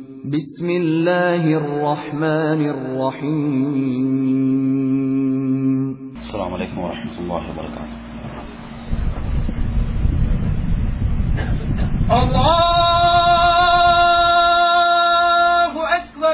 بسم الله الرحمن الرحيم السلام عليكم ورحمة الله وبركاته الله أكبر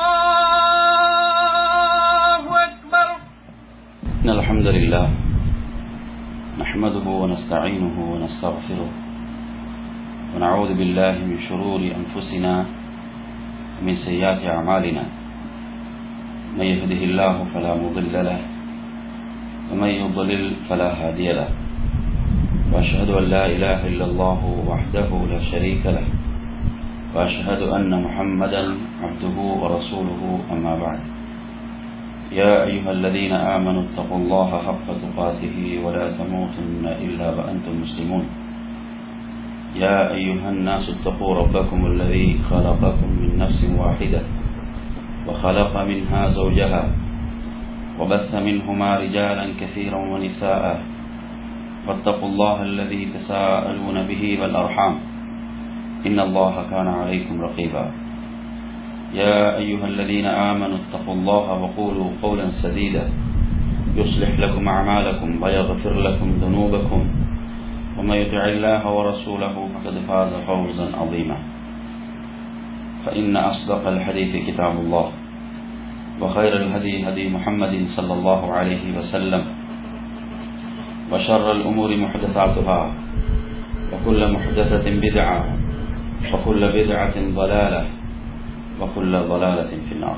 الله أكبر إن الحمد لله نحمده ونستعينه ونستغفره ونعوذ بالله من شرور أنفسنا ومن سيئات أعمالنا من يهده الله فلا مضل له ومن يضلل فلا هادي له وأشهد أن لا إله إلا الله وحده لا شريك له وأشهد أن محمدا عبده ورسوله أما بعد يا أيها الذين آمنوا اتقوا الله حق تقاته ولا تموتن إلا وأنتم مسلمون يا أيها الناس اتقوا ربكم الذي خلقكم من نفس واحدة وخلق منها زوجها وبث منهما رجالا كثيرا ونساء واتقوا الله الذي تساءلون به والأرحام إن الله كان عليكم رقيبا يا أيها الذين آمنوا اتقوا الله وقولوا قولا سديدا يصلح لكم أعمالكم ويغفر لكم ذنوبكم ومن يطع الله ورسوله فقد فاز فوزا عظيما فإن أصدق الحديث كتاب الله وخير الهدي هدي محمد صلى الله عليه وسلم وشر الأمور محدثاتها وكل محدثة بدعة وكل بدعة ضلالة وكل ضلالة في النار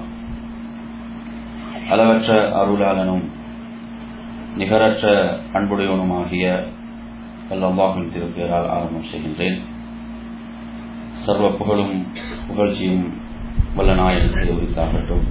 அளவற்ற அருளாளனும் நிகரற்ற அன்புடையவனுமாகிய அல்லாஹின் திருப்பெயரால் ஆரம்பம் செய்கின்றேன் சர்வ புகழும் புகழ்ச்சியும் வல்ல நாயகத்தை உரித்தாகட்டும்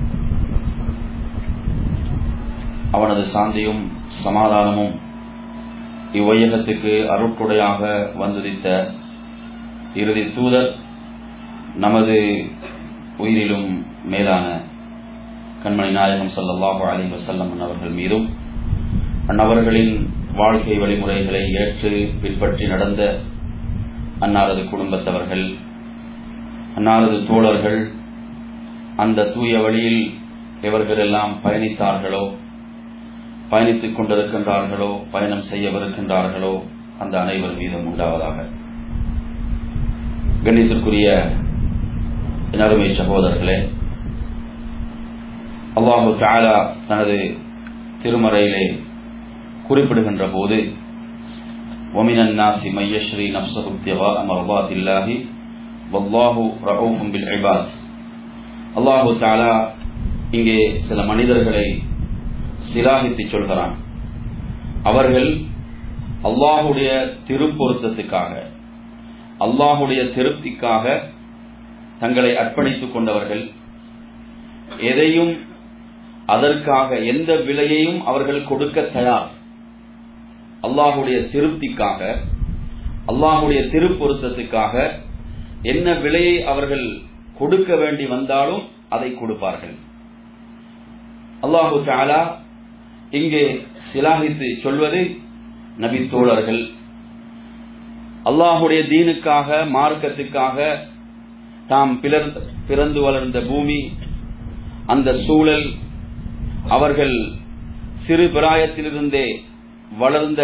அவனது சாந்தியும் சமாதானமும் இவ்வையகத்துக்கு அருட்கொடையாக வந்துதித்த இறுதி தூதர் நமது உயிரிலும் மேலான கண்மணி நாயகம் சல்லாஹு அலி வசல்லம் அவர்கள் மீதும் அந்நபர்களின் வாழ்க்கை வழிமுறைகளை ஏற்று பின்பற்றி நடந்த அன்னாரது குடும்பத்தவர்கள் அன்னாரது தோழர்கள் அந்த தூய வழியில் எவர்களெல்லாம் பயணித்தார்களோ பயணித்துக் கொண்டிருக்கின்றார்களோ பயணம் செய்யவிருக்கின்றார்களோ அந்த அனைவர் மீதும் உண்டாவதாக கண்ணியத்திற்குரிய அருமை சகோதரர்களே அல்லாஹு தாலா தனது திருமறையிலே குறிப்பிடுகின்ற போது ومن الناس من يشري نفسه ابتغاء مرضات الله والله رؤوف بالعباد அல்லாஹு தாலா இங்கே சில மனிதர்களை சிலாகித்து சொல்கிறான் அவர்கள் அல்லாஹுடைய திருப்பொருத்தத்துக்காக அல்லாஹுடைய திருப்திக்காக தங்களை அர்ப்பணித்துக் கொண்டவர்கள் எதையும் அதற்காக எந்த விலையையும் அவர்கள் கொடுக்க தயார் அல்லாஹுடைய திருப்திக்காக அல்லாஹுடைய திருப்பொருத்தத்துக்காக என்ன விலையை அவர்கள் கொடுக்க வேண்டி வந்தாலும் அதை கொடுப்பார்கள் அல்லாஹு தாலா இங்கே சிலாகித்து சொல்வது நபி தோழர்கள் அல்லாஹுடைய தீனுக்காக மார்க்கத்துக்காக தாம் பிறந்து வளர்ந்த பூமி அந்த சூழல் அவர்கள் சிறு பிராயத்திலிருந்தே வளர்ந்த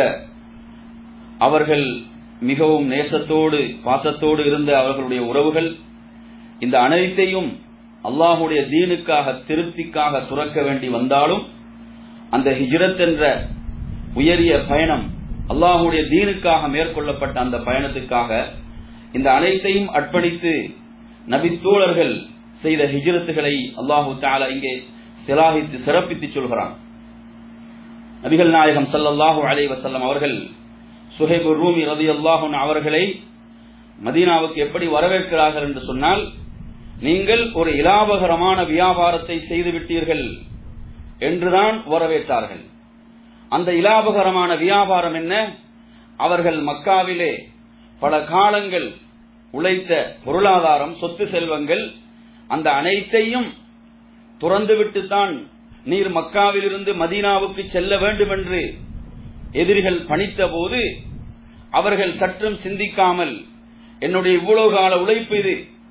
அவர்கள் மிகவும் நேசத்தோடு பாசத்தோடு இருந்த அவர்களுடைய உறவுகள் இந்த அனைத்தையும் அல்லாஹுடைய தீனுக்காக திருப்திக்காக துறக்க வேண்டி வந்தாலும் அந்த ஹிஜ்ரத் என்ற உயரிய பயணம் அல்லாஹுடைய தீனுக்காக மேற்கொள்ளப்பட்ட அந்த பயணத்துக்காக இந்த அனைத்தையும் அர்ப்பணித்து நபித்தோழர்கள் செய்த ஹிஜ்ரத்துகளை அல்லாஹு தாலா இங்கே சிலாகித்து சிறப்பித்து சொல்கிறான் நபிகள் நாயகம் சல்லல்லாஹு அலை வசல்லம் அவர்கள் சுஹேபு ரூமி ரதி அல்லாஹூன் அவர்களை மதீனாவுக்கு எப்படி வரவேற்கிறார்கள் என்று சொன்னால் நீங்கள் ஒரு இலாபகரமான வியாபாரத்தை செய்து விட்டீர்கள் என்றுதான் வரவேற்றார்கள் அந்த இலாபகரமான வியாபாரம் என்ன அவர்கள் மக்காவிலே பல காலங்கள் உழைத்த பொருளாதாரம் சொத்து செல்வங்கள் அந்த அனைத்தையும் துறந்துவிட்டுத்தான் நீர் மக்காவிலிருந்து மதீனாவுக்கு செல்ல வேண்டும் என்று எதிரிகள் பணித்த போது அவர்கள் சற்றும் சிந்திக்காமல் என்னுடைய இவ்வளவு கால உழைப்பு இது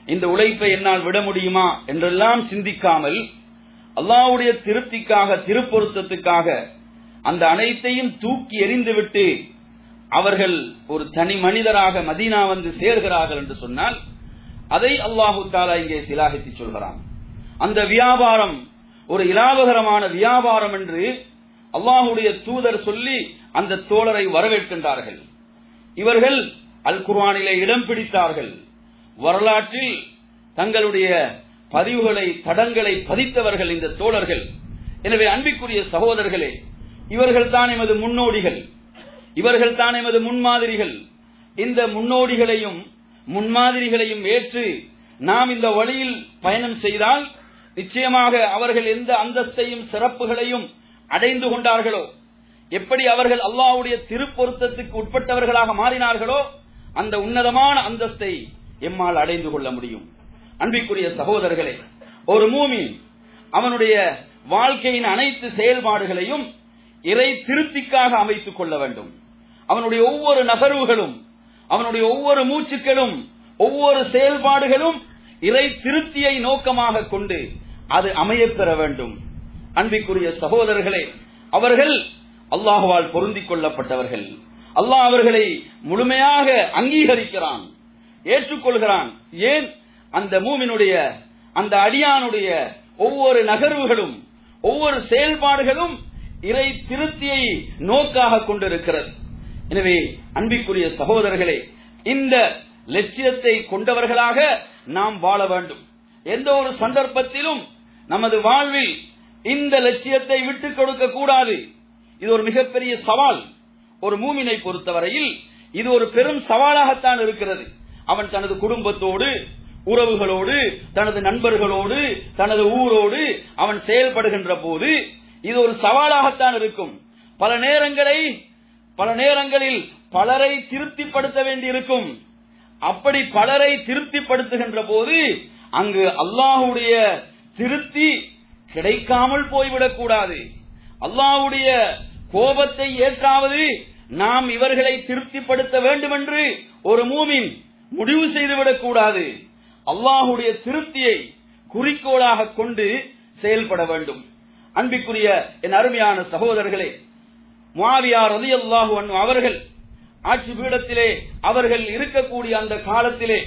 இந்த உழைப்பை என்னால் விட முடியுமா என்றெல்லாம் சிந்திக்காமல் அல்லாஹ்வுடைய திருப்திக்காக திருப்பொருத்தத்துக்காக அந்த அனைத்தையும் தூக்கி எறிந்துவிட்டு அவர்கள் ஒரு தனி மனிதராக மதீனா வந்து சேர்கிறார்கள் என்று சொன்னால் அதை அல்லாஹு தாலா இங்கே சிலாகித்து சொல்கிறான் அந்த வியாபாரம் ஒரு இலாபகரமான வியாபாரம் என்று அல்லாஹுடைய தூதர் சொல்லி அந்த தோழரை வரவேற்கின்றார்கள் இவர்கள் அல் குர்ஆனிலே இடம் பிடித்தார்கள் வரலாற்றில் தங்களுடைய பதிவுகளை தடங்களை பதித்தவர்கள் இந்த தோழர்கள் எனவே அன்பிற்குரிய சகோதரர்களே இவர்கள் தான் எமது முன்னோடிகள் இவர்கள் தான் எமது முன்மாதிரிகள் இந்த முன்னோடிகளையும் முன்மாதிரிகளையும் ஏற்று நாம் இந்த வழியில் பயணம் செய்தால் நிச்சயமாக அவர்கள் எந்த அந்தஸ்தையும் சிறப்புகளையும் அடைந்து கொண்டார்களோ எப்படி அவர்கள் அல்லாஹ்வுடைய திருப்பொருத்தத்துக்கு உட்பட்டவர்களாக மாறினார்களோ அந்த உன்னதமான அந்தஸ்தை எம்மால் அடைந்து கொள்ள முடியும் அன்பிற்குரிய சகோதரர்களே ஒரு மூமின் அவனுடைய வாழ்க்கையின் அனைத்து செயல்பாடுகளையும் இறை திருப்திக்காக அமைத்துக் கொள்ள வேண்டும் அவனுடைய ஒவ்வொரு நகர்வுகளும் அவனுடைய ஒவ்வொரு மூச்சுக்களும் ஒவ்வொரு செயல்பாடுகளும் இறை திருப்தியை நோக்கமாக கொண்டு அது அமையப் பெற வேண்டும் அன்பிற்குரிய சகோதரர்களே அவர்கள் அல்லாஹுவால் பொருந்திக் கொள்ளப்பட்டவர்கள் அல்லாஹ் அவர்களை முழுமையாக அங்கீகரிக்கிறான் ஏற்றுக்கொள்கிறான் ஏன் அந்த மூமினுடைய அந்த அடியானுடைய ஒவ்வொரு நகர்வுகளும் ஒவ்வொரு செயல்பாடுகளும் இறை திருப்தியை நோக்காக கொண்டிருக்கிறது எனவே அன்பிற்குரிய சகோதரர்களே இந்த லட்சியத்தை கொண்டவர்களாக நாம் வாழ வேண்டும் எந்த ஒரு சந்தர்ப்பத்திலும் நமது வாழ்வில் இந்த லட்சியத்தை விட்டுக் கொடுக்க கூடாது இது ஒரு மிகப்பெரிய சவால் ஒரு மூமினை பொறுத்தவரையில் இது ஒரு பெரும் சவாலாகத்தான் இருக்கிறது அவன் தனது குடும்பத்தோடு உறவுகளோடு தனது நண்பர்களோடு தனது ஊரோடு அவன் செயல்படுகின்ற போது இது ஒரு சவாலாகத்தான் இருக்கும் பல நேரங்களை பல நேரங்களில் பலரை திருப்திப்படுத்த வேண்டியிருக்கும் அப்படி பலரை திருப்திப்படுத்துகின்ற போது அங்கு அல்லாஹுடைய திருப்தி கிடைக்காமல் போய்விடக் கூடாது அல்லாஹுடைய கோபத்தை ஏற்றாவது நாம் இவர்களை திருப்திப்படுத்த வேண்டும் என்று ஒரு மூமின் முடிவு செய்துவிடக் கூடாது அல்லாஹுடைய திருப்தியை குறிக்கோளாக கொண்டு செயல்பட வேண்டும் அன்பிற்குரிய என் அருமையான சகோதரர்களே முவாவியார் ரதி அல்லாஹு அவர்கள் ஆட்சி பீடத்திலே அவர்கள் இருக்கக்கூடிய அந்த காலத்திலே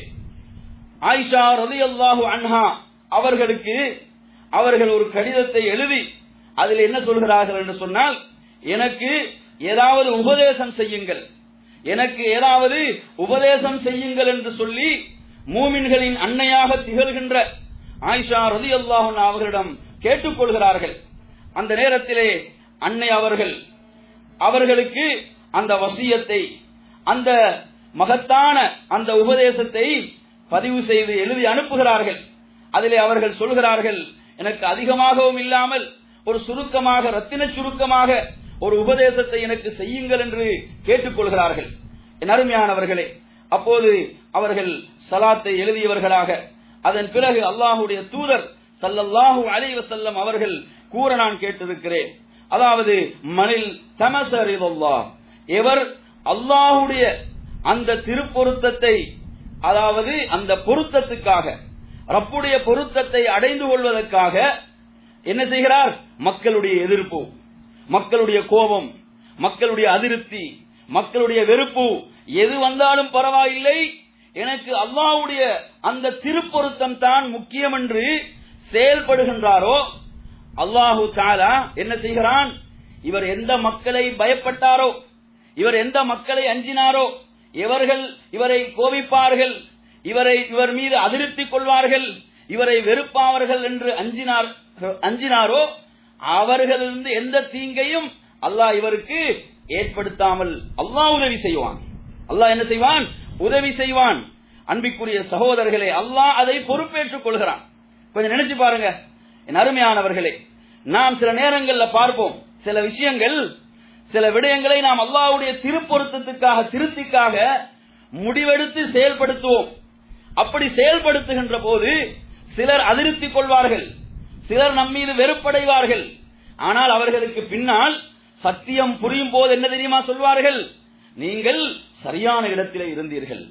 ஆயிஷா ரதி அல்லாஹு அன்ஹா அவர்களுக்கு அவர்கள் ஒரு கடிதத்தை எழுதி அதில் என்ன சொல்கிறார்கள் என்று சொன்னால் எனக்கு ஏதாவது உபதேசம் செய்யுங்கள் எனக்கு ஏதாவது உபதேசம் செய்யுங்கள் என்று சொல்லி மூமின்களின் அன்னையாக திகழ்கின்ற ஆயிஷா ரதி அல்லாஹன் அவர்களிடம் கேட்டுக்கொள்கிறார்கள் அந்த நேரத்திலே அன்னை அவர்கள் அவர்களுக்கு அந்த வசியத்தை அந்த மகத்தான அந்த உபதேசத்தை பதிவு செய்து எழுதி அனுப்புகிறார்கள் அதிலே அவர்கள் சொல்கிறார்கள் எனக்கு அதிகமாகவும் இல்லாமல் ஒரு சுருக்கமாக ரத்தின சுருக்கமாக ஒரு உபதேசத்தை எனக்கு செய்யுங்கள் என்று கேட்டுக்கொள்கிறார்கள் என் அருமையானவர்களே அப்போது அவர்கள் சலாத்தை எழுதியவர்களாக அதன் பிறகு அல்லாஹுடைய தூதர் சல்லல்லாஹு அலைஹி வஸல்லம் அவர்கள் கூற நான் கேட்டிருக்கிறேன் அதாவது மனில் தமசரிதல்லா எவர் அல்லாஹுடைய அந்த திருப்பொருத்தத்தை அதாவது அந்த பொருத்தத்துக்காக ரப்புடைய பொருத்தத்தை அடைந்து கொள்வதற்காக என்ன செய்கிறார் மக்களுடைய எதிர்ப்பு மக்களுடைய கோபம் மக்களுடைய அதிருப்தி மக்களுடைய வெறுப்பு எது வந்தாலும் பரவாயில்லை எனக்கு அல்லாஹ்வுடைய அந்த திருப்பொருத்தம் தான் முக்கியம் என்று செயல்படுகின்றாரோ அல்லாஹு தாலா என்ன செய்கிறான் இவர் எந்த மக்களை பயப்பட்டாரோ இவர் எந்த மக்களை அஞ்சினாரோ எவர்கள் இவரை கோபிப்பார்கள் இவரை இவர் மீது அதிருப்தி கொள்வார்கள் இவரை வெறுப்பார்கள் என்று அஞ்சினார் அஞ்சினாரோ அவர்களிருந்து எந்த தீங்கையும் அல்லாஹ் இவருக்கு ஏற்படுத்தாமல் அல்லாஹ் உதவி செய்வான் அல்லாஹ் என்ன செய்வான் உதவி செய்வான் அன்பிற்குரிய சகோதரர்களே அல்லாஹ் அதை பொறுப்பேற்றுக் கொள்கிறான் கொஞ்சம் நினைச்சு பாருங்க என் அருமையானவர்களே நாம் சில நேரங்கள்ல பார்ப்போம் சில விஷயங்கள் சில விடயங்களை நாம் அல்லாஹ்வுடைய திருப்பொருத்தத்துக்காக திருத்திக்காக முடிவெடுத்து செயல்படுத்துவோம் அப்படி செயல்படுத்துகின்ற போது சிலர் அதிருப்தி கொள்வார்கள் சிலர் நம்மீது வெறுப்படைவார்கள் ஆனால் அவர்களுக்கு பின்னால் சத்தியம் புரியும் போது என்ன தெரியுமா சொல்வார்கள் நீங்கள் சரியான இடத்திலே இருந்தீர்கள்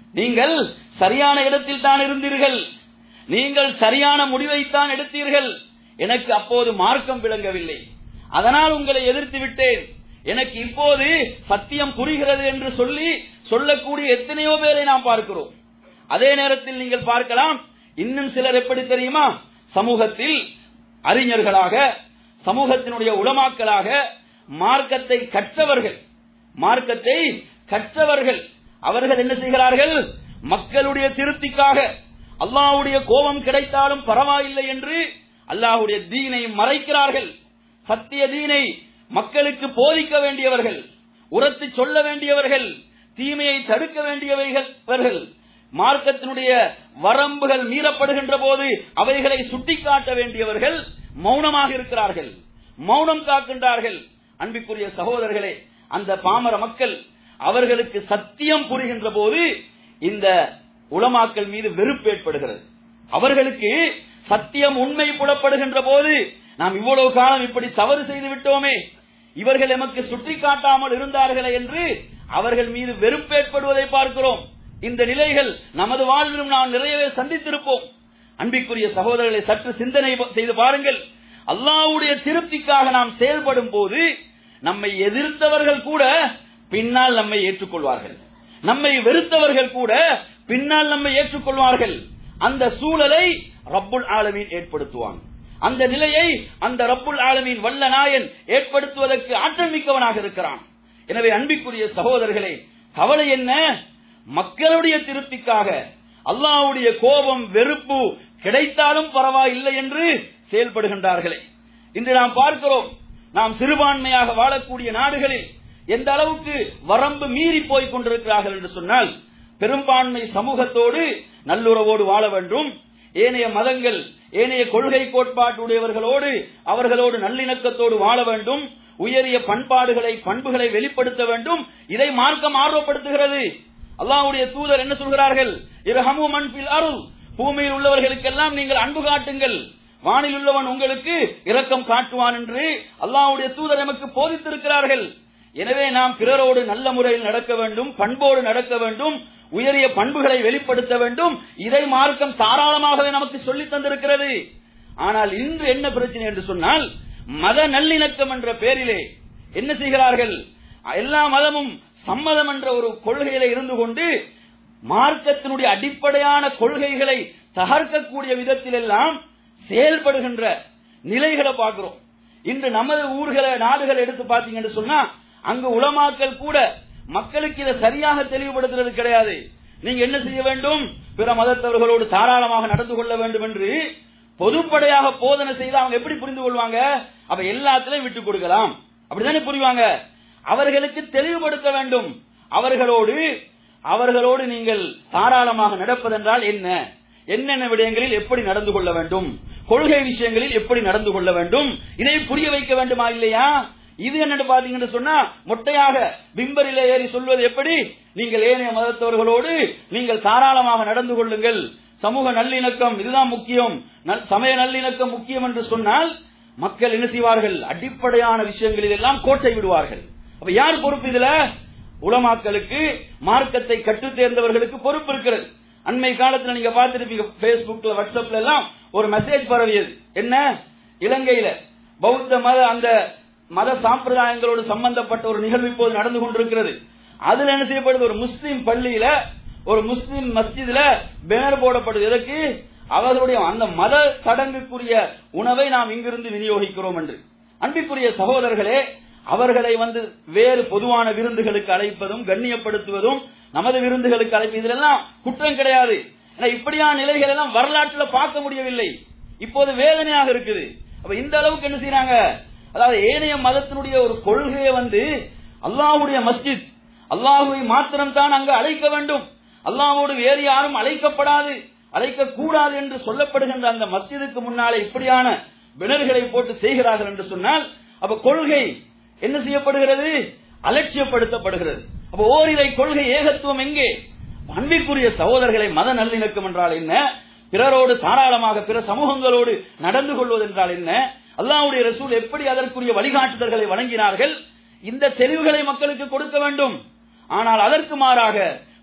நீங்கள் சரியான இடத்தில் தான் இருந்தீர்கள் நீங்கள் சரியான முடிவைத்தான் எடுத்தீர்கள் எனக்கு அப்போது மார்க்கம் விளங்கவில்லை அதனால் உங்களை எதிர்த்து விட்டேன் எனக்கு இப்போது சத்தியம் புரிகிறது என்று சொல்லி சொல்லக்கூடிய எத்தனையோ பேரை நாம் பார்க்கிறோம் அதே நேரத்தில் நீங்கள் பார்க்கலாம் இன்னும் சிலர் எப்படி தெரியுமா சமூகத்தில் அறிஞர்களாக சமூகத்தினுடைய உளமாக்களாக மார்க்கத்தை கற்றவர்கள் மார்க்கத்தை கற்றவர்கள் அவர்கள் என்ன செய்கிறார்கள் மக்களுடைய திருப்திக்காக அல்லாஹ்வுடைய கோபம் கிடைத்தாலும் பரவாயில்லை என்று அல்லாஹ்வுடைய தீனை மறைக்கிறார்கள் சத்திய தீனை மக்களுக்கு போதிக்க வேண்டியவர்கள் உரத்து சொல்ல வேண்டியவர்கள் தீமையை தடுக்க வேண்டியவர்கள் மார்க்கத்தினுடைய வரம்புகள் மீறப்படுகின்ற போது அவைகளை சுட்டிக்காட்ட வேண்டியவர்கள் மௌனமாக இருக்கிறார்கள் மௌனம் காக்கின்றார்கள் அன்பிற்குரிய சகோதரர்களே அந்த பாமர மக்கள் அவர்களுக்கு சத்தியம் புரிகின்ற போது இந்த உளமாக்கல் மீது வெறுப்பு ஏற்படுகிறது அவர்களுக்கு சத்தியம் உண்மை புலப்படுகின்ற போது நாம் இவ்வளவு காலம் இப்படி தவறு செய்து விட்டோமே இவர்கள் எமக்கு சுட்டிக்காட்டாமல் இருந்தார்களே என்று அவர்கள் மீது வெறுப்பு ஏற்படுவதை பார்க்கிறோம் இந்த நிலைகள் நமது வாழ்விலும் நாம் நிறையவே சந்தித்திருப்போம் அன்பிற்குரிய சகோதரர்களை சற்று சிந்தனை செய்து பாருங்கள் அல்லாஹ்வுடைய திருப்திக்காக நாம் செயல்படும் போது நம்மை எதிர்த்தவர்கள் கூட பின்னால் நம்மை ஏற்றுக்கொள்வார்கள் நம்மை வெறுத்தவர்கள் கூட பின்னால் நம்மை ஏற்றுக்கொள்வார்கள் அந்த சூழலை ரப்புல் ஆலமீன் ஏற்படுத்துவான் அந்த நிலையை அந்த ரப்புல் ஆலமீன் வல்ல நாயன் ஏற்படுத்துவதற்கு ஆற்றல் மிக்கவனாக இருக்கிறான் எனவே அன்பிற்குரிய சகோதரர்களே கவலை என்ன மக்களுடைய திருப்திக்காக அல்லாஹ்வுடைய கோபம் வெறுப்பு கிடைத்தாலும் பரவாயில்லை என்று செயல்படுகின்றார்களே இன்று நாம் பார்க்கிறோம் நாம் சிறுபான்மையாக வாழக்கூடிய நாடுகளில் எந்த அளவுக்கு வரம்பு மீறி போய் கொண்டிருக்கிறார்கள் என்று சொன்னால் பெரும்பான்மை சமூகத்தோடு நல்லுறவோடு வாழ வேண்டும் ஏனைய மதங்கள் ஏனைய கொள்கை கோட்பாட்டுடையவர்களோடு அவர்களோடு நல்லிணக்கத்தோடு வாழ வேண்டும் உயரிய பண்பாடுகளை பண்புகளை வெளிப்படுத்த வேண்டும் இதை மார்க்கம் ஆர்வப்படுத்துகிறது அல்லாஹ்வுடைய தூதர் என்ன சொல்கிறார்கள் இரஹமு மன்பில் அருள் பூமியில் உள்ளவர்களுக்கெல்லாம் நீங்கள் அன்பு காட்டுங்கள் வானில் உள்ளவன் உங்களுக்கு இரக்கம் காட்டுவான் என்று அல்லாஹ்வுடைய தூதர் நமக்கு போதித்திருக்கிறார்கள் எனவே நாம் பிறரோடு நல்ல முறையில் நடக்க வேண்டும் பண்போடு நடக்க வேண்டும் உயரிய பண்புகளை வெளிப்படுத்த வேண்டும் இதை மார்க்கம் தாராளமாகவே நமக்கு சொல்லித் தந்திருக்கிறது ஆனால் இன்று என்ன பிரச்சனை என்று சொன்னால் மத நல்லிணக்கம் என்ற பெயரிலே என்ன செய்கிறார்கள் எல்லா மதமும் சம்மதம் என்ற ஒரு கொள்கையில இருந்து கொண்டு மார்க்கத்தினுடைய அடிப்படையான கொள்கைகளை தகர்க்கக்கூடிய விதத்தில் எல்லாம் செயல்படுகின்ற நிலைகளை பார்க்கிறோம் இன்று நமது ஊர்களை நாடுகளை எடுத்து பார்த்தீங்கன்னு சொன்னா அங்கு உளமாக்கல் கூட மக்களுக்கு இதை சரியாக தெளிவுபடுத்துறது கிடையாது நீங்க என்ன செய்ய வேண்டும் பிற மதத்தவர்களோடு தாராளமாக நடந்து கொள்ள வேண்டும் என்று பொதுப்படையாக போதனை செய்து அவங்க எப்படி புரிந்து கொள்வாங்க அப்ப எல்லாத்திலையும் விட்டுக் கொடுக்கலாம் அப்படித்தானே புரிவாங்க அவர்களுக்கு தெளிவுபடுத்த வேண்டும் அவர்களோடு அவர்களோடு நீங்கள் தாராளமாக நடப்பதென்றால் என்ன என்னென்ன விடயங்களில் எப்படி நடந்து கொள்ள வேண்டும் கொள்கை விஷயங்களில் எப்படி நடந்து கொள்ள வேண்டும் இதை புரிய வைக்க வேண்டுமா இல்லையா இது என்னன்னு பாத்தீங்கன்னு சொன்னா மொட்டையாக பிம்பரிலே ஏறி சொல்வது எப்படி நீங்கள் ஏனைய மதத்தவர்களோடு நீங்கள் தாராளமாக நடந்து கொள்ளுங்கள் சமூக நல்லிணக்கம் இதுதான் முக்கியம் நல்- சமய நல்லிணக்கம் முக்கியம் என்று சொன்னால் மக்கள் என்ன செய்வார்கள் அடிப்படையான விஷயங்களில் எல்லாம் கோட்டை விடுவார்கள் அப்ப யார் பொறுப்பு இதுல உலமாக்களுக்கு மார்க்கத்தை கற்றுத் தேர்ந்தவர்களுக்கு பொறுப்பு இருக்கிறது அண்மை காலத்துல நீங்க பார்த்திருப்பீங்க பேஸ்புக்ல வாட்ஸ்அப்ல எல்லாம் ஒரு மெசேஜ் பரவியது என்ன இலங்கையில பௌத்த மத அந்த மத சாம்பிரதாயங்களோடு சம்பந்தப்பட்ட ஒரு நிகழ்வு இப்போது நடந்து கொண்டிருக்கிறது அதுல என்ன செய்யப்படுது ஒரு முஸ்லிம் பள்ளியில ஒரு முஸ்லிம் மஸ்ஜிதுல பேனர் போடப்படுது எதற்கு அவர்களுடைய அந்த மத சடங்குக்குரிய உணவை நாம் இங்கிருந்து விநியோகிக்கிறோம் என்று அன்பிற்குரிய சகோதரர்களே அவர்களை வந்து வேறு பொதுவான விருந்துகளுக்கு அழைப்பதும் கண்ணியப்படுத்துவதும் நமது விருந்துகளுக்கு அழைப்பு இதெல்லாம் குற்றம் கிடையாது ஏன்னா இப்படியான நிலைகள் எல்லாம் வரலாற்றுல பார்க்க முடியவில்லை இப்போது வேதனையாக இருக்குது அப்ப இந்த அளவுக்கு என்ன செய்யறாங்க அதாவது ஏனைய மதத்தினுடைய ஒரு கொள்கையை வந்து அல்லாஹ்வுடைய மஸ்ஜித் அல்லாஹுவை மாத்திரம் தான் அங்கு அழைக்க வேண்டும் அல்லாஹ்வோடு வேறு யாரும் அழைக்கப்படாது அழைக்க கூடாது என்று சொல்லப்படுகின்ற அந்த மஸ்ஜிதுக்கு முன்னாலே இப்படியான பிணர்களை போட்டு செய்கிறார்கள் என்று சொன்னால் அப்ப கொள்கை என்ன செய்யப்படுகிறது அலட்சியப்படுத்தப்படுகிறது அப்ப ஓரிரை கொள்கை ஏகத்துவம் எங்கே அன்பிற்குரிய சகோதரர்களை மத நல்லிணக்கம் என்றால் என்ன பிறரோடு தாராளமாக பிற சமூகங்களோடு நடந்து கொள்வது என்றால் என்ன அல்லாஹ்வுடைய ரசூல் எப்படி அதற்குரிய வழிகாட்டுதல்களை வழங்கினார்கள் இந்த தெளிவுகளை மக்களுக்கு கொடுக்க வேண்டும் ஆனால் அதற்கு மாறாக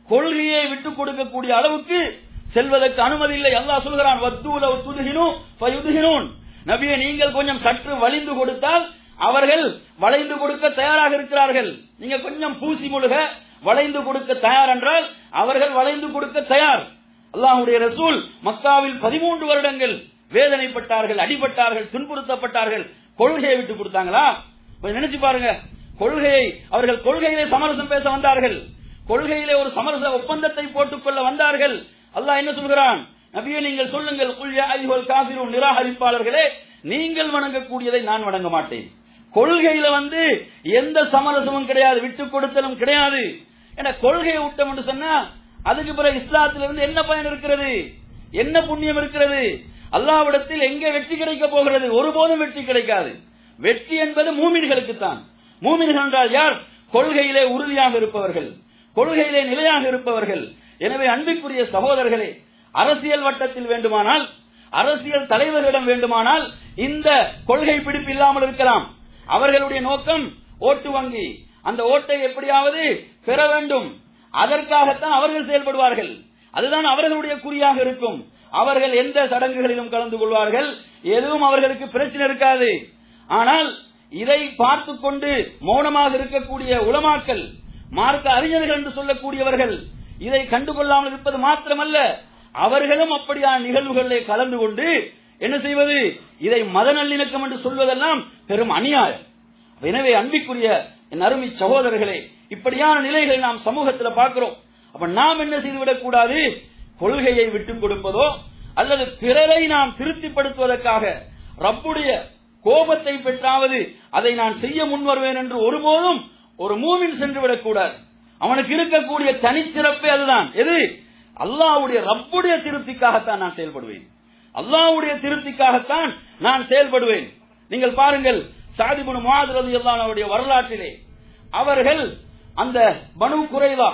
கொள்கையை விட்டுக் கொடுக்கக்கூடிய அளவுக்கு செல்வதற்கு அனுமதி இல்லை அல்லாஹ் சொல்கிறான் வத்தூல துதுகினும் ஃபயுதுகினூன் நபியை நீங்கள் கொஞ்சம் சற்று வலிந்து கொடுத்தால் அவர்கள் வளைந்து கொடுக்க தயாராக இருக்கிறார்கள் நீங்க கொஞ்சம் பூசி முழுக வளைந்து கொடுக்க தயார் என்றால் அவர்கள் வளைந்து கொடுக்க தயார் அல்லாஹுடைய ரசூல் மக்காவில் பதிமூன்று வருடங்கள் வேதனைப்பட்டார்கள் அடிபட்டார்கள் துன்புறுத்தப்பட்டார்கள் கொள்கையை விட்டு கொடுத்தாங்களா கொஞ்சம் நினைச்சு பாருங்க கொள்கையை அவர்கள் கொள்கையிலே சமரசம் பேச வந்தார்கள் கொள்கையிலே ஒரு சமரச ஒப்பந்தத்தை போட்டுக் கொள்ள வந்தார்கள் அல்லாஹ் என்ன சொல்கிறான் நபியே நீங்கள் சொல்லுங்கள் குல்யா ஐஹுல் காபிரும் நிராகரிப்பாளர்களே நீங்கள் வணங்கக்கூடியதை நான் வணங்க மாட்டேன் கொள்கையில வந்து எந்த சமரசமும் கிடையாது விட்டுக் கொடுத்தலும் கிடையாது என கொள்கையை விட்டோம் என்று சொன்னா அதுக்கு பிறகு இஸ்லாத்திலிருந்து என்ன பயன் இருக்கிறது என்ன புண்ணியம் இருக்கிறது அல்லாவிடத்தில் எங்கே வெற்றி கிடைக்க போகிறது ஒருபோதும் வெற்றி கிடைக்காது வெற்றி என்பது மூமின்களுக்குத்தான் மூமின்கள் என்றால் யார் கொள்கையிலே உறுதியாக இருப்பவர்கள் கொள்கையிலே நிலையாக இருப்பவர்கள் எனவே அன்பிற்குரிய சகோதரர்களே அரசியல் வட்டத்தில் வேண்டுமானால் அரசியல் தலைவர்களிடம் வேண்டுமானால் இந்த கொள்கை பிடிப்பு இல்லாமல் இருக்கலாம் அவர்களுடைய நோக்கம் ஓட்டு வங்கி அந்த ஓட்டை எப்படியாவது பெற வேண்டும் அதற்காகத்தான் அவர்கள் செயல்படுவார்கள் அதுதான் அவர்களுடைய குறியாக இருக்கும் அவர்கள் எந்த சடங்குகளிலும் கலந்து கொள்வார்கள் எதுவும் அவர்களுக்கு பிரச்சனை இருக்காது ஆனால் இதை பார்த்து கொண்டு மௌனமாக இருக்கக்கூடிய உலமாக்கல் மார்க்க அறிஞர்கள் என்று சொல்லக்கூடியவர்கள் இதை கண்டுகொள்ளாமல் இருப்பது மாத்திரமல்ல அவர்களும் அப்படியான நிகழ்வுகளிலே கலந்து கொண்டு என்ன செய்வது இதை மத நல்லிணக்கம் என்று சொல்வதெல்லாம் பெரும் அநியாயம் எனவே அன்பிற்குரிய என் அருமை சகோதரர்களே இப்படியான நிலைகளை நாம் சமூகத்தில் பார்க்கிறோம் அப்ப நாம் என்ன செய்துவிடக் கூடாது கொள்கையை விட்டுக் கொடுப்பதோ அல்லது பிறரை நாம் திருப்திப்படுத்துவதற்காக ரப்புடைய கோபத்தை பெற்றாவது அதை நான் செய்ய முன்வருவேன் என்று ஒருபோதும் ஒரு மூவின் சென்று விடக்கூடாது அவனுக்கு இருக்கக்கூடிய தனிச்சிறப்பே அதுதான் எது அல்லாவுடைய ரப்புடைய திருப்திக்காகத்தான் நான் செயல்படுவேன் அல்லாவுடைய திருப்திக்காகத்தான் நான் செயல்படுவேன் நீங்கள் பாருங்கள் சாதிபுன் மாதிரி அவருடைய வரலாற்றிலே அவர்கள் அந்த பனு குறைவா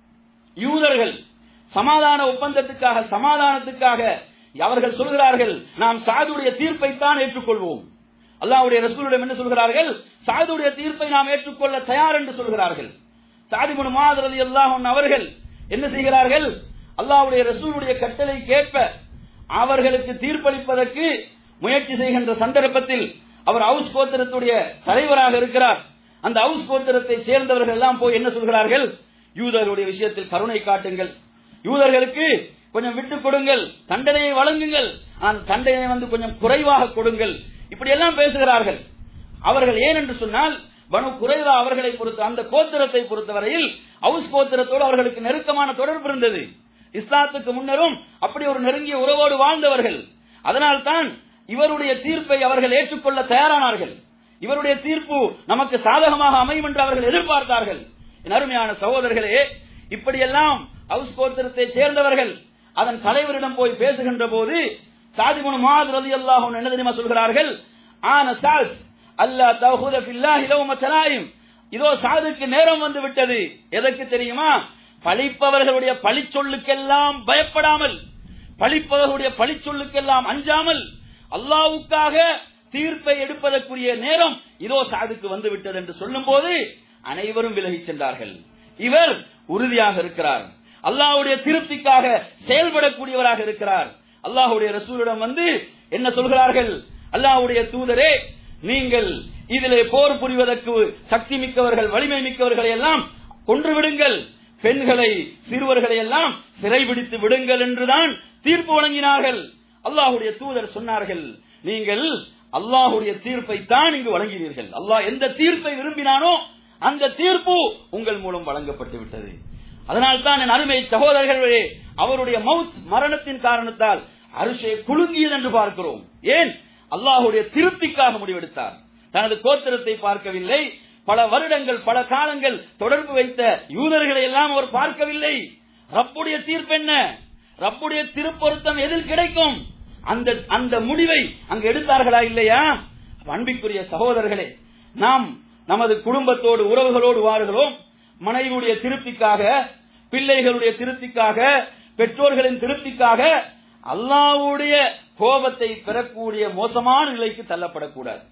யூதர்கள் சமாதான ஒப்பந்தத்துக்காக சமாதானத்துக்காக அவர்கள் சொல்கிறார்கள் நாம் சாதுடைய தீர்ப்பைத்தான் ஏற்றுக்கொள்வோம் அல்லாவுடைய ரசூலிடம் என்ன சொல்கிறார்கள் சாதுடைய தீர்ப்பை நாம் ஏற்றுக்கொள்ள தயார் என்று சொல்கிறார்கள் சாதிபுன் மாதிரி அல்லாஹ் அவர்கள் என்ன செய்கிறார்கள் அல்லாவுடைய ரசூலுடைய கட்டளை கேட்ப அவர்களுக்கு தீர்ப்பளிப்பதற்கு முயற்சி செய்கின்ற சந்தர்ப்பத்தில் அவர் ஹவுஸ் கோத்திரத்துடைய தலைவராக இருக்கிறார் அந்த ஹவுஸ் கோத்திரத்தை சேர்ந்தவர்கள் எல்லாம் போய் என்ன சொல்கிறார்கள் யூதர்களுடைய விஷயத்தில் கருணை காட்டுங்கள் யூதர்களுக்கு கொஞ்சம் விட்டுக் கொடுங்கள் தண்டனையை வழங்குங்கள் அந்த தண்டனை வந்து கொஞ்சம் குறைவாக கொடுங்கள் இப்படி எல்லாம் பேசுகிறார்கள் அவர்கள் ஏன் என்று சொன்னால் பனு குறைவா அவர்களை பொறுத்த அந்த கோத்திரத்தை பொறுத்தவரையில் ஹவுஸ் கோத்திரத்தோடு அவர்களுக்கு நெருக்கமான தொடர்பு இருந்தது இஸ்லாத்துக்கு முன்னரும் அப்படி ஒரு நெருங்கிய உறவோடு வாழ்ந்தவர்கள் அதனால் தான் இவருடைய தீர்ப்பை அவர்கள் ஏற்றுக்கொள்ள தயாரானார்கள் இவருடைய தீர்ப்பு நமக்கு சாதகமாக அமையும் என்று அவர்கள் எதிர்பார்த்தார்கள் என் அருமையான சகோதரர்களே இப்படியெல்லாம் ஹவுஸ் கோத்திரத்தை சேர்ந்தவர்கள் அதன் தலைவரிடம் போய் பேசுகின்ற போது சாதிமுன் மாத் ரலி அல்லாஹ் என்ன தெரியுமா சொல்கிறார்கள் ஆன சாஸ் அல்லா தஹுத ஃபில்லாஹி லௌம தலாயிம் இதோ சாதுக்கு நேரம் வந்து விட்டது எதற்கு தெரியுமா பழிப்பவர்களுடைய பழிச்சொல்லுக்கெல்லாம் பயப்படாமல் பழிப்பவர்களுடைய பழிச்சொல்லுக்கெல்லாம் அஞ்சாமல் அல்லாவுக்காக தீர்ப்பை எடுப்பதற்குரிய நேரம் இதோ சாதுக்கு வந்து விட்டது என்று சொல்லும் போது அனைவரும் விலகிச் சென்றார்கள் இவர் உறுதியாக இருக்கிறார் அல்லாஹ்வுடைய திருப்திக்காக செயல்படக்கூடியவராக இருக்கிறார் அல்லாஹ்வுடைய ரசூலிடம் வந்து என்ன சொல்கிறார்கள் அல்லாஹ்வுடைய தூதரே நீங்கள் இதிலே போர் புரிவதற்கு சக்தி மிக்கவர்கள் வலிமை மிக்கவர்களை எல்லாம் கொன்று விடுங்கள் பெண்களை சிறுவர்களை எல்லாம் சிறைபிடித்து விடுங்கள் என்றுதான் தீர்ப்பு வழங்கினார்கள் அல்லாஹுடைய தூதர் சொன்னார்கள் நீங்கள் அல்லாஹுடைய தீர்ப்பை தான் இங்கு வழங்கினீர்கள் அல்லாஹ் எந்த தீர்ப்பை விரும்பினானோ அந்த தீர்ப்பு உங்கள் மூலம் வழங்கப்பட்டு விட்டது அதனால் தான் என் அருமை சகோதரர்களே அவருடைய மவுத் மரணத்தின் காரணத்தால் அரிசை குலுங்கியது என்று பார்க்கிறோம் ஏன் அல்லாஹுடைய திருப்திக்காக முடிவெடுத்தார் தனது கோத்திரத்தை பார்க்கவில்லை பல வருடங்கள் பல காலங்கள் தொடர்பு வைத்த யூதர்களை எல்லாம் அவர் பார்க்கவில்லை ரப்புடைய தீர்ப்பு என்ன ரப்புடைய திருப்பொருத்தம் எதில் கிடைக்கும் அந்த அந்த முடிவை அங்கு எடுத்தார்களா இல்லையா அன்பிற்குரிய சகோதரர்களே நாம் நமது குடும்பத்தோடு உறவுகளோடு வாழுகிறோம் மனைவியுடைய திருப்திக்காக பிள்ளைகளுடைய திருப்திக்காக பெற்றோர்களின் திருப்திக்காக அல்லாவுடைய கோபத்தை பெறக்கூடிய மோசமான நிலைக்கு தள்ளப்படக்கூடாது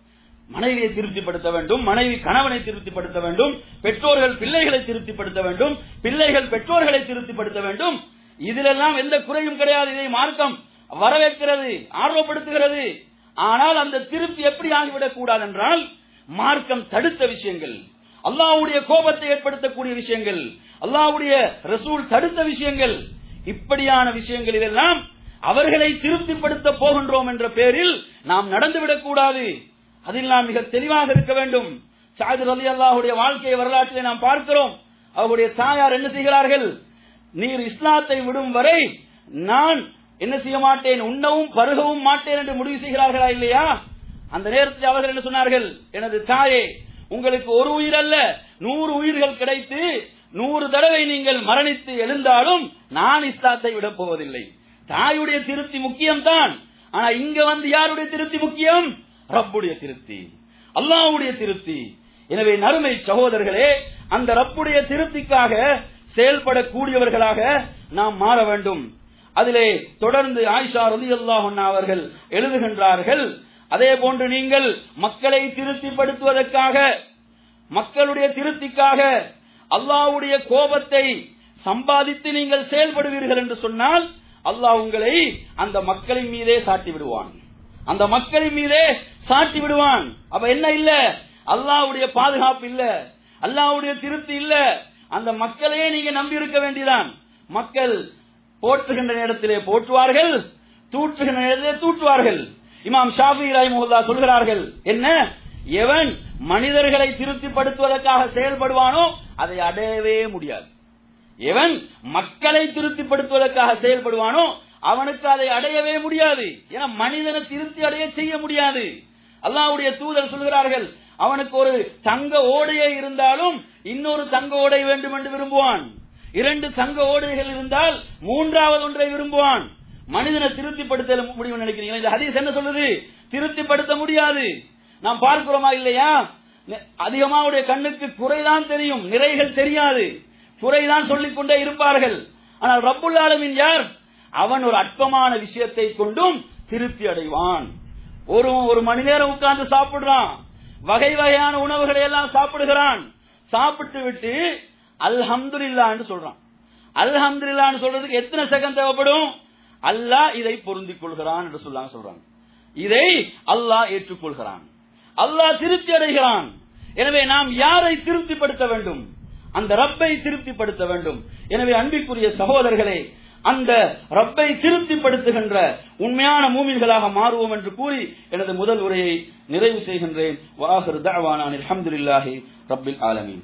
மனைவியை திருப்திப்படுத்த வேண்டும் மனைவி கணவனை திருப்திப்படுத்த வேண்டும் பெற்றோர்கள் பிள்ளைகளை திருப்திப்படுத்த வேண்டும் பிள்ளைகள் பெற்றோர்களை திருப்திப்படுத்த வேண்டும் இதிலெல்லாம் எந்த குறையும் கிடையாது இதை மார்க்கம் வரவேற்கிறது ஆர்வப்படுத்துகிறது ஆனால் அந்த திருப்தி எப்படி ஆகிவிடக் கூடாது என்றால் மார்க்கம் தடுத்த விஷயங்கள் அல்லாஹ்வுடைய கோபத்தை ஏற்படுத்தக்கூடிய விஷயங்கள் அல்லாஹ்வுடைய ரசூல் தடுத்த விஷயங்கள் இப்படியான விஷயங்களில் எல்லாம் அவர்களை திருப்திப்படுத்த போகின்றோம் என்ற பேரில் நாம் நடந்துவிடக் கூடாது அதில் நாம் மிக தெளிவாக இருக்க வேண்டும் சாதிர் அலி அல்லாஹுடைய வாழ்க்கை வரலாற்றிலே நாம் பார்க்கிறோம் அவருடைய தாயார் என்ன செய்கிறார்கள் நீர் இஸ்லாத்தை விடும் வரை நான் என்ன செய்ய மாட்டேன் உண்ணவும் பருகவும் மாட்டேன் என்று முடிவு செய்கிறார்களா இல்லையா அந்த நேரத்தில் அவர்கள் என்ன சொன்னார்கள் எனது தாயே உங்களுக்கு ஒரு உயிர் அல்ல நூறு உயிர்கள் கிடைத்து நூறு தடவை நீங்கள் மரணித்து எழுந்தாலும் நான் இஸ்லாத்தை விடப் போவதில்லை தாயுடைய திருப்தி முக்கியம்தான் ஆனா இங்க வந்து யாருடைய திருப்தி முக்கியம் ரப்புடைய திருப்தி அல்லாஹ்வுடைய திருப்தி எனவே நறுமை சகோதரர்களே அந்த ரப்புடைய திருப்திக்காக செயல்படக்கூடியவர்களாக நாம் மாற வேண்டும் அதிலே தொடர்ந்து ஆயிஷா ரலியல்லாஹு அன்ஹா அவர்கள் எழுதுகின்றார்கள் அதே போன்று நீங்கள் மக்களை திருப்திப்படுத்துவதற்காக மக்களுடைய திருப்திக்காக அல்லாஹ்வுடைய கோபத்தை சம்பாதித்து நீங்கள் செயல்படுவீர்கள் என்று சொன்னால் அல்லாஹ் உங்களை அந்த மக்களின் மீதே சாட்டி விடுவான் அந்த மக்களின் மீதே சாட்டி விடுவான் அப்ப என்ன இல்ல அல்லாஹ்வுடைய பாதுகாப்பு இல்ல அல்லாஹ்வுடைய திருப்தி இல்ல அந்த மக்களையே நீங்க நம்பி இருக்க வேண்டியதான் மக்கள் போற்றுகின்ற நேரத்திலே போற்றுவார்கள் தூற்றுகின்ற நேரத்திலே தூற்றுவார்கள் இமாம் ஷாஃபி ரஹிமஹுல்லா சொல்கிறார்கள் என்ன எவன் மனிதர்களை திருப்திப்படுத்துவதற்காக செயல்படுவானோ அதை அடையவே முடியாது எவன் மக்களை திருப்திப்படுத்துவதற்காக செயல்படுவானோ அவனுக்கு அதை அடையவே முடியாது ஏன்னா மனிதனை திருப்தி அடைய செய்ய முடியாது அல்லாஹ்வுடைய தூதர் சொல்கிறார்கள் அவனுக்கு ஒரு தங்க ஓடையே இருந்தாலும் இன்னொரு தங்க ஓடை வேண்டும் என்று விரும்புவான் இரண்டு தங்க ஓடைகள் இருந்தால் மூன்றாவது ஒன்றை விரும்புவான் மனிதனை திருப்திப்படுத்த முடியும் நினைக்கிறீங்க இந்த ஹதீஸ் என்ன சொல்லுது திருப்திப்படுத்த முடியாது நாம் பார்க்கிறோமா இல்லையா அதிகமாவுடைய கண்ணுக்கு குறைதான் தெரியும் நிறைகள் தெரியாது குறைதான் சொல்லிக் கொண்டே இருப்பார்கள் ஆனால் ரப்புல் ஆலமின் யார் அவன் ஒரு அற்பமான விஷயத்தை கொண்டும் திருப்தி அடைவான் ஒரு ஒரு மணி நேரம் உட்கார்ந்து சாப்பிடுறான் வகை வகையான உணவுகளை எல்லாம் சாப்பிடுகிறான் சாப்பிட்டு விட்டு அல்ஹம்துலில்லான்னு சொல்றான் அல்ஹம்துலில்லான்னு சொல்றதுக்கு எத்தனை செகண்ட் தேவைப்படும் அல்லாஹ் இதை பொருந்திக் கொள்கிறான் என்று சொல்லாங்க சொல்றாங்க இதை அல்லாஹ் ஏற்றுக்கொள்கிறான் அல்லாஹ் திருப்தி அடைகிறான் எனவே நாம் யாரை திருப்திப்படுத்த வேண்டும் அந்த ரப்பை திருப்திப்படுத்த வேண்டும் எனவே அன்பிற்குரிய சகோதரர்களே அந்த ரப்பை திருப்திப்படுத்துகின்ற உண்மையான மூமின்களாக மாறுவோம் என்று கூறி எனது முதல் உரையை நிறைவு செய்கின்றேன் வாஹர் தஅவானான் அல்ஹம்துலில்லாஹி ரப்பில் ஆலமீன்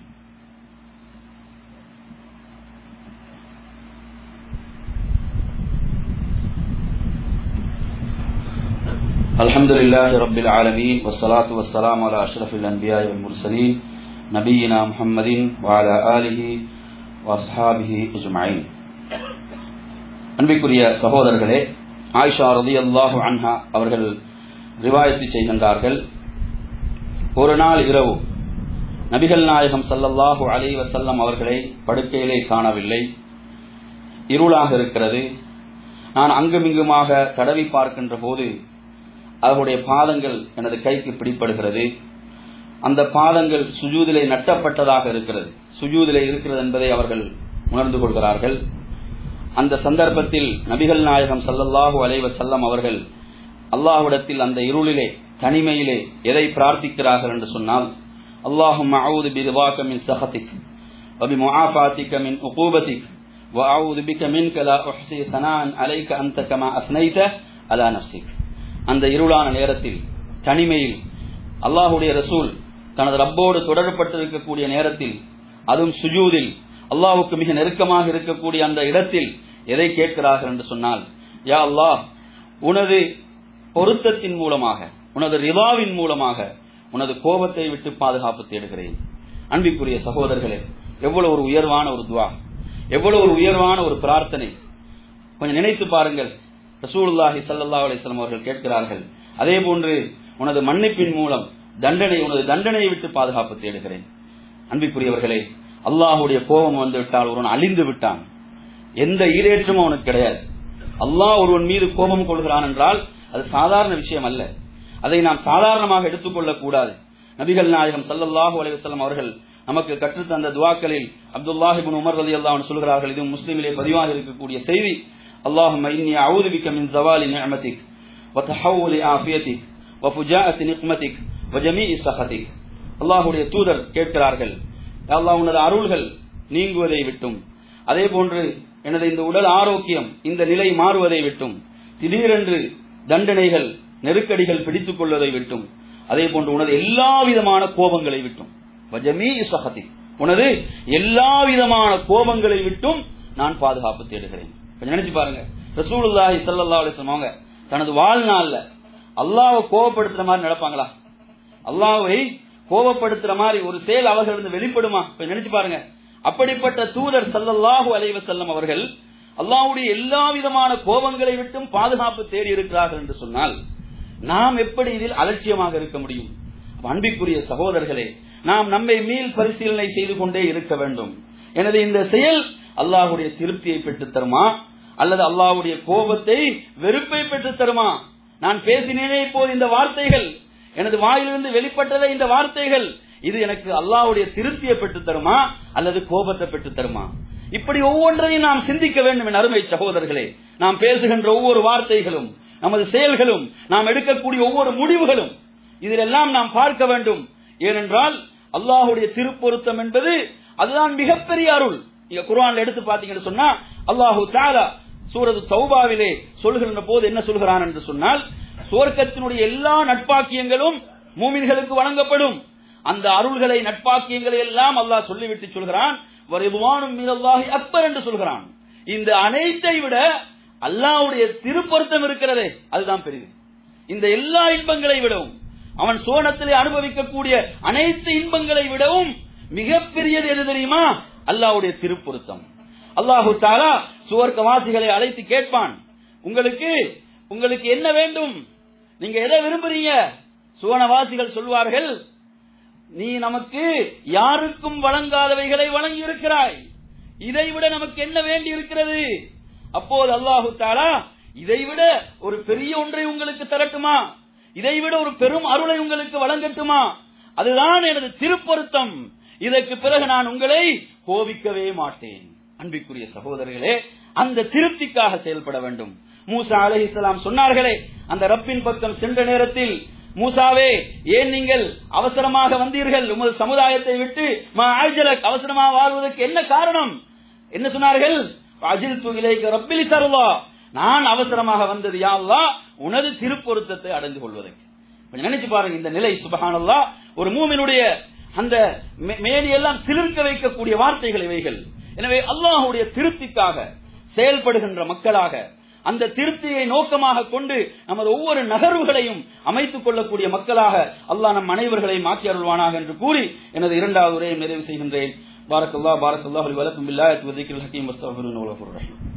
الحمد لله رب العالمين والصلاة والسلام على أشرف الأنبياء والمرسلين نبينا محمد وعلى آله وأصحابه أجمعين அன்பிற்குரிய சகோதரர்களே ஆயிஷா ரதி அல்லாஹு அன்ஹா அவர்கள் ரிவாயத்து செய்கின்றார்கள் ஒரு நாள் இரவு நபிகள் நாயகம் சல்லல்லாஹு அலி வசல்லம் அவர்களை படுக்கையிலே காணவில்லை இருளாக இருக்கிறது நான் அங்குமிங்குமாக தடவி பார்க்கின்ற போது அவருடைய பாதங்கள் எனது கைக்கு பிடிப்படுகிறது அந்த பாதங்கள் சுஜூதிலே நட்டப்பட்டதாக இருக்கிறது சுஜூதிலே இருக்கிறது என்பதை அவர்கள் உணர்ந்து கொள்கிறார்கள் அந்த சந்தர்ப்பத்தில் நபிகள் நாயகம் சல்லல்லாஹு அலைவ செல்லம் அவர்கள் அல்லாஹ்விடத்தில் அந்த இருளிலே தனிமையிலே எதை பிரார்த்திக்கிறார்கள் என்று சொன்னால் அல்லாஹும் அவுது பிதுவாக்க மின் சஹத்திக் وبمعافاتك من عقوبتك وأعوذ بك منك لا أحصي ثناء عليك أنت كما أثنيت على نفسك அந்த இருளான நேரத்தில் தனிமையில் அல்லாஹுடைய ரசூல் தனது ரப்போடு தொடரப்பட்டிருக்கக்கூடிய நேரத்தில் அதுவும் சுஜூதில் அல்லாஹுக்கு மிக நெருக்கமாக இருக்கக்கூடிய அந்த இடத்தில் எதை கேட்கிறார்கள் என்று சொன்னால் யா அல்லாஹ் உனது பொருத்தத்தின் மூலமாக உனது ரிவாவின் மூலமாக உனது கோபத்தை விட்டு பாதுகாப்பு தேடுகிறேன் அன்பிற்குரிய சகோதரர்களே எவ்வளவு ஒரு உயர்வான ஒரு துவா எவ்வளவு ஒரு உயர்வான ஒரு பிரார்த்தனை கொஞ்சம் நினைத்து பாருங்கள் ரசூலுல்லாஹி சல்லா அலிஸ்லாம் அவர்கள் கேட்கிறார்கள் அதே போன்று உனது மன்னிப்பின் மூலம் தண்டனை உனது தண்டனையை விட்டு பாதுகாப்பு தேடுகிறேன் அன்பிற்குரியவர்களே அல்லாஹுடைய கோபம் வந்து விட்டால் ஒருவன் அழிந்து விட்டான் எந்த ஈரேற்றமும் அவனுக்கு கிடையாது அல்லாஹ் ஒருவன் மீது கோபம் கொள்கிறான் என்றால் அது சாதாரண விஷயம் அல்ல அதை நாம் சாதாரணமாக எடுத்துக்கொள்ளக் கூடாது நபிகள் நாயகம் ஸல்லல்லாஹு அலைஹி வஸல்லம் அவர்கள் நமக்கு கற்றுத்தந்த துவாக்களில் அப்துல்லாஹ் இப்னு உமர் ரலியல்லாஹு அன்ஹு சொல்கிறார்கள் இது முஸ்லிமிலே பதிவாக இருக்கக்கூடிய செய்தி اللهم إني أعوذ بك من زوال نعمتك وتحول عافيتك وفجاءة نقمتك وجميع سخطك அல்லாஹ்வுடைய தூதர் கேட்கிறார்கள் யா அல்லாஹ் உனது அருள்கள் நீங்குவதை விட்டும் அதே போன்று எனது இந்த உடல் ஆரோக்கியம் இந்த நிலை மாறுவதை விட்டும் திடீரென்று தண்டனைகள் நெருக்கடிகள் பிடித்துக் கொள்வதை விட்டும் அதே போன்று உனது எல்லா விதமான கோபங்களை விட்டும் வஜமீ சஹதி உனது எல்லா விதமான கோபங்களை விட்டும் நான் பாதுகாப்பு தேடுகிறேன் கொஞ்சம் நினைச்சு பாருங்க ரசூலுல்லாஹி ஸல்லல்லாஹு அலைஹி வஸல்லம் அவங்க தனது வாழ்நாள்ல அல்லாஹ்வை கோபப்படுத்துற மாதிரி நடப்பாங்களா அல்லாஹ்வை கோபப்படுத்துற மாதிரி ஒரு செயல் அவர்களிருந்து வெளிப்படுமா கொஞ்சம் நினைச்சு பாருங்க அப்படிப்பட்ட தூதர் ஸல்லல்லாஹு அலைஹி வஸல்லம் அவர்கள் அல்லாஹ்வுடைய எல்லா விதமான கோபங்களை விட்டும் பாதுகாப்பு தேடி இருக்கிறார்கள் என்று சொன்னால் நாம் எப்படி இதில் அலட்சியமாக இருக்க முடியும் அப்ப அன்பிற்குரிய சகோதரர்களே நாம் நம்மை மீள் பரிசீலனை செய்து கொண்டே இருக்க வேண்டும் எனது இந்த செயல் அல்லாஹ்வுடைய திருப்தியை பெற்றுத் தருமா அல்லது அல்லாஹ்வுடைய கோபத்தை வெறுப்பை பெற்றுத் தருமா நான் பேசினேனே இப்போது இந்த வார்த்தைகள் எனது வாயிலிருந்து வெளிப்பட்டதே இந்த வார்த்தைகள் இது எனக்கு அல்லாஹ்வுடைய திருப்தியை பெற்றுத் தருமா அல்லது கோபத்தை பெற்றுத் தருமா இப்படி ஒவ்வொன்றையும் நாம் சிந்திக்க வேண்டும் என் அருமை சகோதரர்களே நாம் பேசுகின்ற ஒவ்வொரு வார்த்தைகளும் நமது செயல்களும் நாம் எடுக்கக்கூடிய ஒவ்வொரு முடிவுகளும் இதிலெல்லாம் நாம் பார்க்க வேண்டும் ஏனென்றால் அல்லாஹுடைய திருப்பொருத்தம் என்பது அதுதான் மிகப்பெரிய அருள் நீங்க குர்ஆன்ல எடுத்து பாத்தீங்கன்னு சொன்னா அல்லாஹு தாலா சூரது தௌபாவிலே சொல்கின்ற போது என்ன சொல்கிறான் என்று சொன்னால் சுவர்க்கத்தினுடைய எல்லா நட்பாக்கியங்களும் மூமின்களுக்கு வழங்கப்படும் அந்த அருள்களை நட்பாக்கியங்களை எல்லாம் அல்லாஹ் சொல்லிவிட்டு சொல்கிறான் வருவானும் மீனல்லாஹி அக்பர் என்று சொல்கிறான் இந்த அனைத்தை விட அல்லாஹ்வுடைய திருப்பொருத்தம் இருக்கிறதே அதுதான் பெரிது இந்த எல்லா இன்பங்களை விடவும் அவன் சோனத்திலே அனுபவிக்கக்கூடிய அனைத்து இன்பங்களை விடவும் மிகப்பெரியது எது தெரியுமா அல்லாஹ்வுடைய திருப்பொருத்தம் அல்லாஹு தாலா சுவர்க்கவாசிகளை அழைத்து கேட்பான் உங்களுக்கு உங்களுக்கு என்ன வேண்டும் நீங்க எதை விரும்புறீங்க சுவனவாசிகள் சொல்வார்கள் நீ நமக்கு யாருக்கும் வழங்காதவைகளை வழங்கி இருக்கிறாய் இதைவிட நமக்கு என்ன வேண்டி இருக்கிறது அப்போது அல்லாஹு தாலா இதைவிட ஒரு பெரிய ஒன்றை உங்களுக்கு தரட்டுமா இதைவிட ஒரு பெரும் அருளை உங்களுக்கு வழங்கட்டுமா அதுதான் எனது திருப்பொருத்தம் இதற்கு பிறகு நான் உங்களை கோபிக்கவே மாட்டேன் அன்பிற்குரிய சகோதரர்களே அந்த திருப்திக்காக செயல்பட வேண்டும் மூசா அலைஹிஸ்ஸலாம் சொன்னார்களே அந்த ரப்பின் பக்கம் சென்ற நேரத்தில் மூசாவே ஏன் நீங்கள் அவசரமாக வந்தீர்கள் உமது சமுதாயத்தை விட்டு மா ஆஜலக் அவசரமாக வாழ்வதற்கு என்ன காரணம் என்ன சொன்னார்கள் அஜில் துகிலைக்கு ரப்பிலி தருவா நான் அவசரமாக வந்தது யா அல்லாஹ் உனது திருப்பொருத்தத்தை அடைந்து கொள்வதற்கு கொஞ்சம் நினைச்சு பாருங்க இந்த நிலை சுபஹானல்லா ஒரு மூமினுடைய அந்த மே- மேனியெல்லாம் சிலிர்க்க வைக்கக்கூடிய வார்த்தைகள் இவைகள் எனவே அல்லாஹ்வுடைய திருப்திக்காக செயல்படுகின்ற மக்களாக அந்த திருப்தியை நோக்கமாக கொண்டு நமது ஒவ்வொரு நகர்வுகளையும் அமைத்துக் கொள்ளக்கூடிய மக்களாக அல்லாஹ் நம் அனைவர்களையும் மாற்றி அருள்வானாக என்று கூறி எனது இரண்டாவது உரையை நிறைவு செய்கின்றேன் பாரக்கல்லா பாரக்கல்லா வலக்கும் பில்லாஹ் வதிக்கில் ஹக்கீம் வஸ்தஃபிருன் வலஃபுர் ரஹீம்